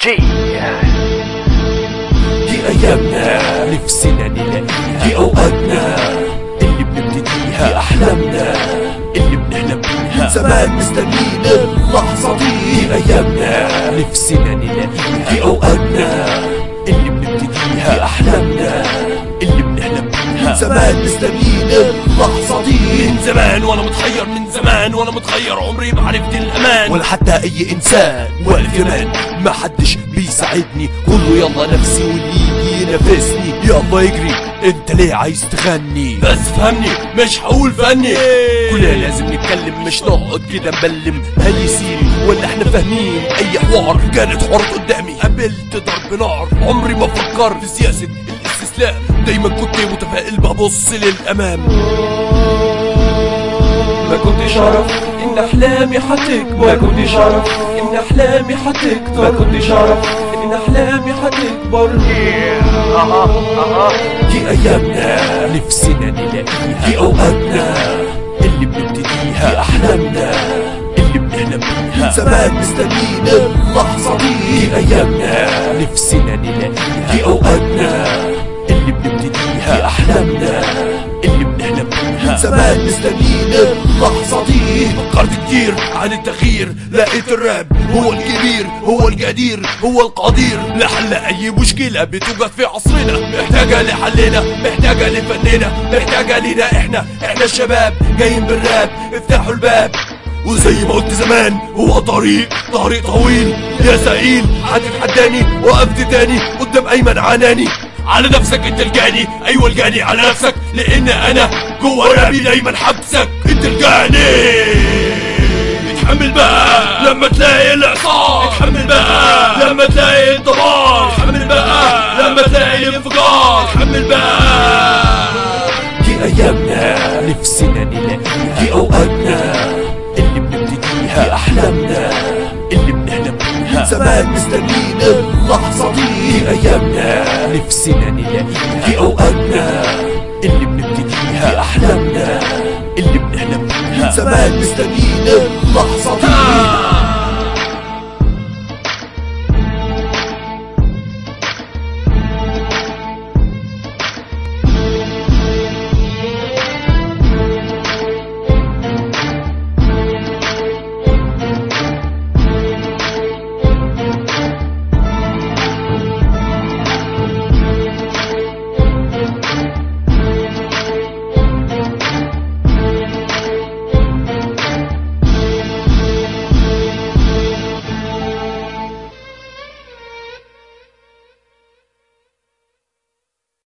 جي دي أيامنا نفسنا نلاقيها دي أوقاتنا اللي بنبتديها دي أحلامنا اللي بنحلم بيها زمان مستنيين اللحظة دي دي أيامنا نفسنا نلاقيها دي أوقاتنا اللي بنبتديها دي أحلامنا اللي بنحلم بيها زمان مستنيين اللحظة دي من زمان وانا متخير من زمان وانا متخير عمري ما عرفت الامان ولا حتى أي إنسان واقف كمان ما حدش بيساعدني كله يلا نفسي واللي يجي ينافسني يلا يجري انت ليه عايز تغني بس فهمني مش هقول فني كلنا لازم نتكلم مش نقعد كده نبلم هل سيري ولا احنا فاهمين اي حوار كانت حوارات قدامي قابلت ضرب نار عمري ما فكرت في سياسة الاستسلام دايما كنت متفائل ببص للامام ما كنتش اعرف ان احلامي هتكبر ما كنتش اعرف ان احلامي هتكتر ما كنتش اعرف ان احلامي هتكبر دي أيامنا نفسنا نلاقيها دي أوقاتنا اللي دي بنبتديها أحلامنا اللي بنحلم بيها زمان مستنيين اللحظة دي دي أيامنا نفسنا نلاقيها دي أوقاتنا اللي دي بنبتديها أحلامنا اللي بنحلم بيها زمان مستنيين اللحظة دي فكرت كتير عن التغيير لقيت الراب هو الكبير هو الجدير هو القدير لحل اي مشكلة بتوجد في عصرنا محتاجة لحلنا محتاجة لفننا محتاجة لينا احنا احنا الشباب جايين بالراب افتحوا الباب وزي ما قلت زمان هو طريق طريق طويل يا سئيل هتتحداني وقفت تاني قدام ايمن عناني على نفسك انت الجاني ايوه الجاني على نفسك لان انا جوه رابي دايما حبسك انت الجاني اتحمل بقى لما تلاقي الاعصار اتحمل بقى لما تلاقي الدمار اتحمل بقى لما تلاقي الانفجار اتحمل بقى دي أيامنا نفسنا نلاقيها دي أوقاتنا اللي بنبتديها دي أحلامنا اللي بنحلم بيها زمان مستنيين اللحظة دي دي أيامنا نفسنا نلاقيها دي أوقاتنا اللي دي بنبتديها أحلامنا اللي بنحلم بيها زمان مستنيين اللحظة دي